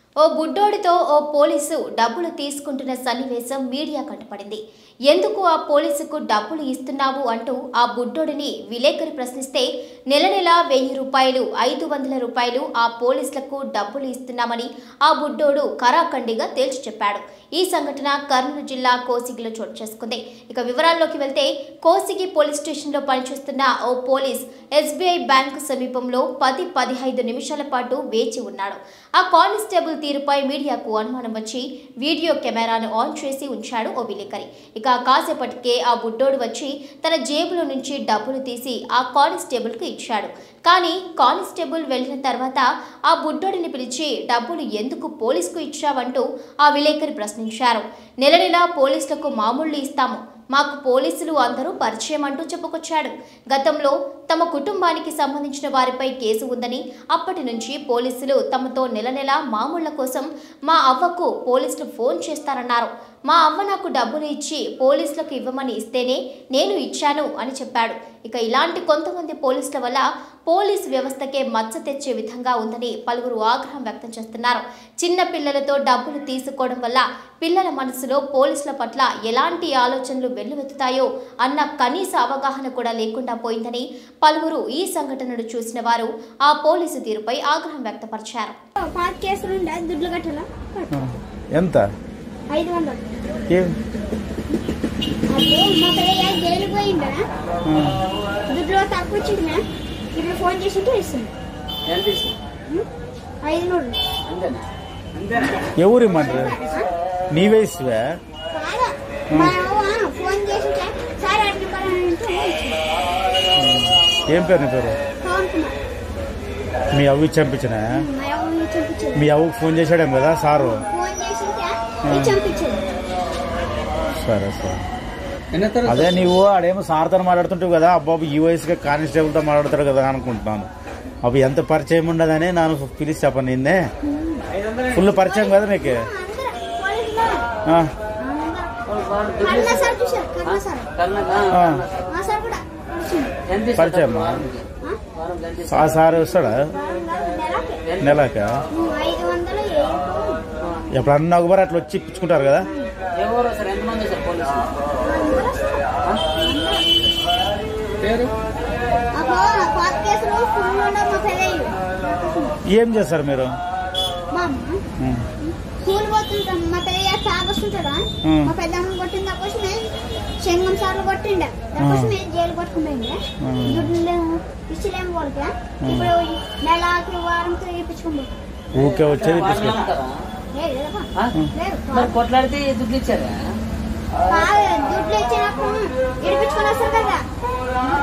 ఓ బుడ్డోడితో ఓ police డబ్బులు తీసుకుంటున్న సన్నివేశం మీడియా కంటపడింది ఎందుకు ఆ పోలీసుకు డబ్బులు ఇస్తున్నావు అంటూ ఆ బుడ్డోడిని విలేకరి ప్రశ్నిస్తే నెల నెల వెయ్యి రూపాయలు ఐదు వందల రూపాయలు ఆ పోలీసులకు డబ్బులు ఇస్తున్నామని ఆ బుడ్డోడు కరాఖండిగా తేల్చి చెప్పాడు ఈ సంఘటన కర్నూలు జిల్లా కోసిగిలో చోటు చేసుకుంది ఇక వివరాల్లోకి వెళ్తే కోసిగి పోలీస్ స్టేషన్లో పనిచేస్తున్న ఓ పోలీస్ ఎస్బీఐ బ్యాంకు సమీపంలో పది పదిహైదు నిమిషాల పాటు వేచి ఉన్నాడు ఆ కానిస్టేబుల్ తీరుపై మీడియాకు అనుమానం వచ్చి వీడియో కెమెరాను ఆన్ చేసి ఉంచాడు ఓ విలేకరి ఇక కాసేపటికే ఆ బుడ్డోడు వచ్చి తన జేబులో నుంచి డబ్బులు తీసి ఆ కానిస్టేబుల్కు ఇచ్చాడు కానీ కానిస్టేబుల్ వెళ్ళిన తర్వాత ఆ బుడ్డోడిని పిలిచి డబ్బులు ఎందుకు పోలీసుకు ఇచ్చావంటూ ఆ విలేకరి ప్రశ్నించారు నెల నెలా పోలీసులకు మామూళ్ళు ఇస్తాము మాకు పోలీసులు అందరూ పరిచయం అంటూ చెప్పుకొచ్చాడు గతంలో తమ కుటుంబానికి సంబంధించిన వారిపై కేసు ఉందని అప్పటి నుంచి పోలీసులు తమతో నెల నెల మామూళ్ల కోసం మా అవ్వకు పోలీసులు ఫోన్ చేస్తారన్నారు మా అవ్వ నాకు డబ్బులు ఇచ్చి పోలీసులకు ఇవ్వమని ఇస్తేనే నేను ఇచ్చాను అని చెప్పాడు ఇక ఇలాంటి కొంతమంది పోలీసుల వల్ల పోలీసు వ్యవస్థకే మచ్చ తెచ్చే విధంగా ఉందని పలువురు ఆగ్రహం వ్యక్తం చేస్తున్నారు చిన్న పిల్లలతో డబ్బులు తీసుకోవడం వల్ల పిల్లల మనసులో పోలీసుల పట్ల ఎలాంటి ఆలోచనలు వెల్లువెత్తుతాయో అన్న కనీస అవగాహన కూడా లేకుండా పోయిందని పలువురు ఈ సంఘటనను చూసిన వారు ఆ పోలీసు తీరుపై ఆగ్రహం వ్యక్తపరిచారు పాత కేసులు ఉండే దుడ్లు కట్టాలా కట్టు. ఎంత ఐదు వందలు ఏం అప్పుడు మా పిల్లయ్య జైలుకి పోయిండా దుడ్లు తక్కువ వచ్చింది ఇప్పుడు ఫోన్ చేసింటే ఇస్తుంది ఎంత ఇస్తుంది? ఉం? ఐదు నూరు అంతేనా ఎవరు ఇమ్మంటారు నీవే ఇస్తువే కాదు మా అవ్వ ఫోన్ చేసింటే సార్ అడిగిన పని అంటే ఏం పేరు నీ పేరు పవన్ కుమార్ మీ అవ్వ చంపించిన మా అవ్వ చంపించేది మీ అవ్వకు ఫోన్ చేశాడేం కదా సారు ఫోన్ చేసింటే ఇది చంపించేది సరే సరే ఎన్న తర్వాత అదే నీవు ఆడేమో సార్తో మాట్లాడుతుంటావు కదా అబ్బాబు ఈ వయసుగా కానిస్టేబుల్తో మాట్లాడతాడు కదా అనుకుంటున్నాను అవి ఎంత పరిచయం ఉండదని ನಾನು పిలిచి చెప్పను నిన్నే ఫుల్ పరిచయం కదా నీకు అందరూ పోలీసులు ఆ, అందరూ కన్నా సార్ చూశారు కన్నా సార్ కర్ణగా ఆ. మా సార్ కూడా వచ్చింది ఎంత ఇస్తుంది పరిచయమా? వారానికి? ఆ? వారానికి ఎంత ఆ ఇస్తుంది? సార్ వస్తాడా వారం కాదు, నెలకి నెలక ఐదు వందలు ఏడు ఎప్పుడన్నా ఒకసారి అట్లా వచ్చి ఇప్పించుకుంటారు కదా ఎవరు సార్ ఎంతమంది సార్ పోలీసులు ఆ? పేరు అబ్బో పాత కేసులు ఫుల్ ఉండవు మా పెళ్ళయ్య ఏం చేస్తారు మీరు మా అమ్మ ఉం. స్కూల్ పోతుంటాం మా పెళ్ళయ్య తాగొస్తుంటాడా ఉం. మా పెద్దమ్మ కొట్టిన దాకోసమే శంగం సార్లు కొట్టిండే దాకోసమే జైలు కొట్టుకుంటుండే ఉం. దుడ్లు ఇచ్చలేము వాళ్ళకి ఇప్పుడు నెలకి వారంకి ఇప్పించుకుంటాం ఊకే వచ్చేది వాళ్ళు ఇప్పించుకో నమ్ముతారా? లేదు లేదమ్మా. ఆ? లేదు మరి కొట్లాడితే దుడ్లు ఇచ్చారా కాదు దుడ్లు ఇచ్చినప్పుడు ఇడిపించుకొని వస్తారు కదా